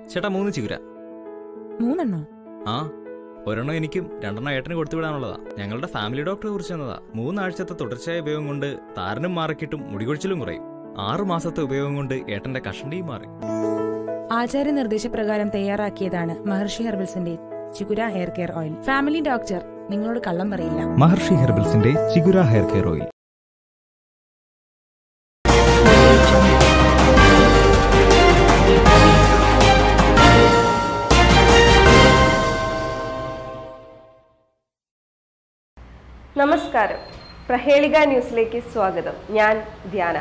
ചേട്ടാ മൂന്ന് ചിഗുര മൂന്നെണ്ണോ ആ ഒരെണ്ണം എനിക്കും രണ്ടെണ്ണം ഏട്ടന് കൊടുത്തു വിടാനുള്ളതാ ഞങ്ങളുടെ ഫാമിലി ഡോക്ടറെ കുറിച്ച് തന്നതാ മൂന്നാഴ്ചത്തെ തുടർച്ചയായ ഉപയോഗം കൊണ്ട് താരനും മാറിക്കിട്ടും മുടികൊഴിച്ചിലും കുറയും ആറു മാസത്തെ ഉപയോഗം കൊണ്ട് ഏട്ടന്റെ കഷണ്ടിയും മാറി ആചാര്യ നിർദ്ദേശപ്രകാരം തയ്യാറാക്കിയതാണ് മഹർഷി ഹെർബൽസിന്റെ Chigura hair care oil family doctor നിങ്ങളോട് കള്ളം പറയില്ല മഹർഷി ഹെർബൽസിന്റെ ചിഗുര ഹെയർ കെയർ ഓയിൽ നമസ്കാരം പ്രഹേളിക ന്യൂസിലേക്ക് സ്വാഗതം ഞാൻ ധ്യാന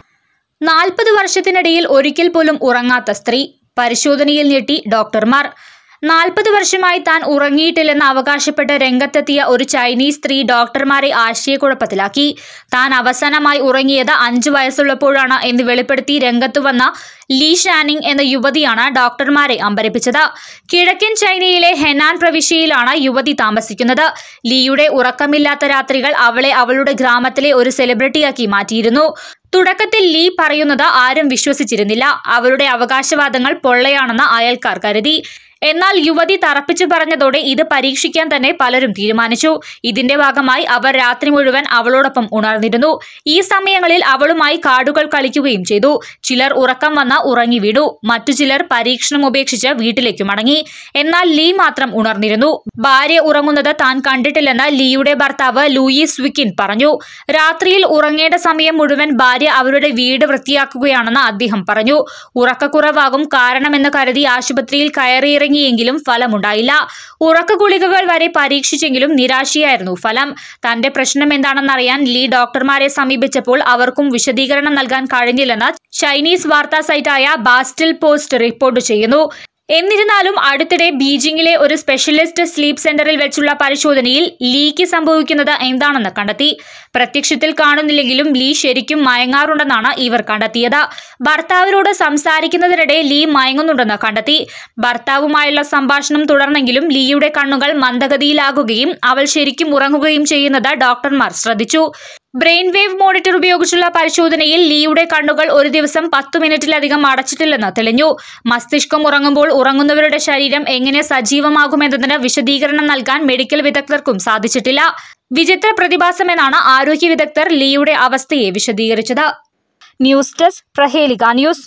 നാൽപ്പത് വർഷത്തിനിടയിൽ ഒരിക്കൽ പോലും ഉറങ്ങാത്ത സ്ത്രീ പരിശോധനയിൽ ഞെട്ടി ഡോക്ടർമാർ നാൽപ്പത് വർഷമായി താൻ ഉറങ്ങിയിട്ടില്ലെന്ന് അവകാശപ്പെട്ട് രംഗത്തെത്തിയ ഒരു ചൈനീസ് സ്ത്രീ ഡോക്ടർമാരെ ആശയക്കുഴപ്പത്തിലാക്കി താൻ അവസാനമായി ഉറങ്ങിയത് അഞ്ചു വയസ്സുള്ളപ്പോഴാണ് എന്ന് വെളിപ്പെടുത്തി രംഗത്തു വന്ന ലീ ഷാനിങ് എന്ന യുവതിയാണ് ഡോക്ടർമാരെ അമ്പരപ്പിച്ചത് കിഴക്കൻ ചൈനയിലെ ഹെനാൻ പ്രവിശ്യയിലാണ് യുവതി താമസിക്കുന്നത് ലീയുടെ ഉറക്കമില്ലാത്ത രാത്രികൾ അവളെ അവളുടെ ഗ്രാമത്തിലെ ഒരു സെലിബ്രിറ്റിയാക്കി മാറ്റിയിരുന്നു തുടക്കത്തിൽ ലീ പറയുന്നത് ആരും വിശ്വസിച്ചിരുന്നില്ല അവരുടെ അവകാശവാദങ്ങൾ പൊള്ളയാണെന്ന് അയൽക്കാർ കരുതി എന്നാൽ യുവതി തറപ്പിച്ചു പറഞ്ഞതോടെ ഇത് പരീക്ഷിക്കാൻ തന്നെ പലരും തീരുമാനിച്ചു ഇതിന്റെ ഭാഗമായി അവർ രാത്രി മുഴുവൻ അവളോടൊപ്പം ഉണർന്നിരുന്നു ഈ സമയങ്ങളിൽ അവളുമായി കാർഡുകൾ കളിക്കുകയും ചെയ്തു ചിലർ ഉറക്കം വന്ന ഉറങ്ങി വീണു മറ്റു ചിലർ പരീക്ഷണം ഉപേക്ഷിച്ച് വീട്ടിലേക്ക് മടങ്ങി എന്നാൽ ലീ മാത്രം ഉണർന്നിരുന്നു ഭാര്യ ഉറങ്ങുന്നത് താൻ കണ്ടിട്ടില്ലെന്ന് ലീയുടെ ഭർത്താവ് ലൂയിസ് വിക്കിൻ പറഞ്ഞു രാത്രിയിൽ ഉറങ്ങേണ്ട സമയം മുഴുവൻ ഭാര്യ അവരുടെ വീട് വൃത്തിയാക്കുകയാണെന്ന് അദ്ദേഹം പറഞ്ഞു ഉറക്കക്കുറവാകും കാരണമെന്ന് കരുതി ആശുപത്രിയിൽ കയറിയിറങ്ങിയെങ്കിലും ഫലമുണ്ടായില്ല ഉറക്ക ഗുളികകൾ വരെ പരീക്ഷിച്ചെങ്കിലും നിരാശയായിരുന്നു ഫലം തന്റെ പ്രശ്നം എന്താണെന്നറിയാൻ ലീ ഡോക്ടർമാരെ സമീപിച്ചപ്പോൾ അവർക്കും വിശദീകരണം നൽകാൻ കഴിഞ്ഞില്ലെന്ന് ചൈനീസ് വാർത്താ സൈറ്റായ ബാസ്റ്റിൽ പോസ്റ്റ് റിപ്പോർട്ട് ചെയ്യുന്നു എന്നിരുന്നാലും അടുത്തിടെ ബീജിംഗിലെ ഒരു സ്പെഷ്യലിസ്റ്റ് സ്ലീപ്പ് സെന്ററിൽ വെച്ചുള്ള പരിശോധനയിൽ ലീക്ക് സംഭവിക്കുന്നത് എന്താണെന്ന് കണ്ടെത്തി പ്രത്യക്ഷത്തിൽ കാണുന്നില്ലെങ്കിലും ലീ ശരിക്കും മയങ്ങാറുണ്ടെന്നാണ് ഇവർ കണ്ടെത്തിയത് ഭർത്താവിനോട് സംസാരിക്കുന്നതിനിടെ ലീ മയങ്ങുന്നുണ്ടെന്ന് കണ്ടെത്തി ഭർത്താവുമായുള്ള സംഭാഷണം തുടർന്നെങ്കിലും ലീയുടെ കണ്ണുകൾ മന്ദഗതിയിലാകുകയും അവൾ ശരിക്കും ഉറങ്ങുകയും ചെയ്യുന്നത് ഡോക്ടർമാർ ശ്രദ്ധിച്ചു ബ്രെയിൻ വേവ് മോണിറ്റർ ഉപയോഗിച്ചുള്ള പരിശോധനയിൽ ലീയുടെ കണ്ണുകൾ ഒരു ദിവസം പത്തു മിനിറ്റിലധികം അടച്ചിട്ടില്ലെന്ന് തെളിഞ്ഞു മസ്തിഷ്കം ഉറങ്ങുമ്പോൾ ഉറങ്ങുന്നവരുടെ ശരീരം എങ്ങനെ സജീവമാകുമെന്നതിന് വിശദീകരണം നൽകാൻ മെഡിക്കൽ വിദഗ്ധർക്കും സാധിച്ചിട്ടില്ല വിചിത്ര പ്രതിഭാസമെന്നാണ് ആരോഗ്യ വിദഗ്ധർ ലീയുടെ അവസ്ഥയെ വിശദീകരിച്ചത് ന്യൂസ് ഡെസ്ക് പ്രഹേലിക ന്യൂസ്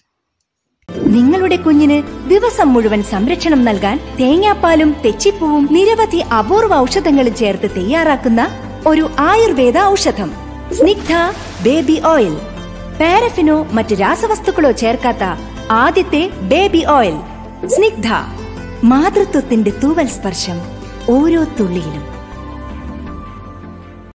നിങ്ങളുടെ കുഞ്ഞിന് ദിവസം മുഴുവൻ സംരക്ഷണം നൽകാൻ തേങ്ങാപ്പാലും തെച്ചിപ്പൂവും നിരവധി അപൂർവ ഔഷധങ്ങളും ചേർത്ത് തയ്യാറാക്കുന്ന ഒരു ആയുർവേദ ഔഷധം സ്നിഗ്ധ ബേബി ഓയിൽ പാരഫിനോ മറ്റ് രാസവസ്തുക്കളോ ചേർക്കാത്ത ആദ്യത്തെ ബേബി ഓയിൽ സ്നിഗ്ധ മാതൃത്വത്തിന്റെ തൂവൽ സ്പർശം ഓരോ തുള്ളിയിലും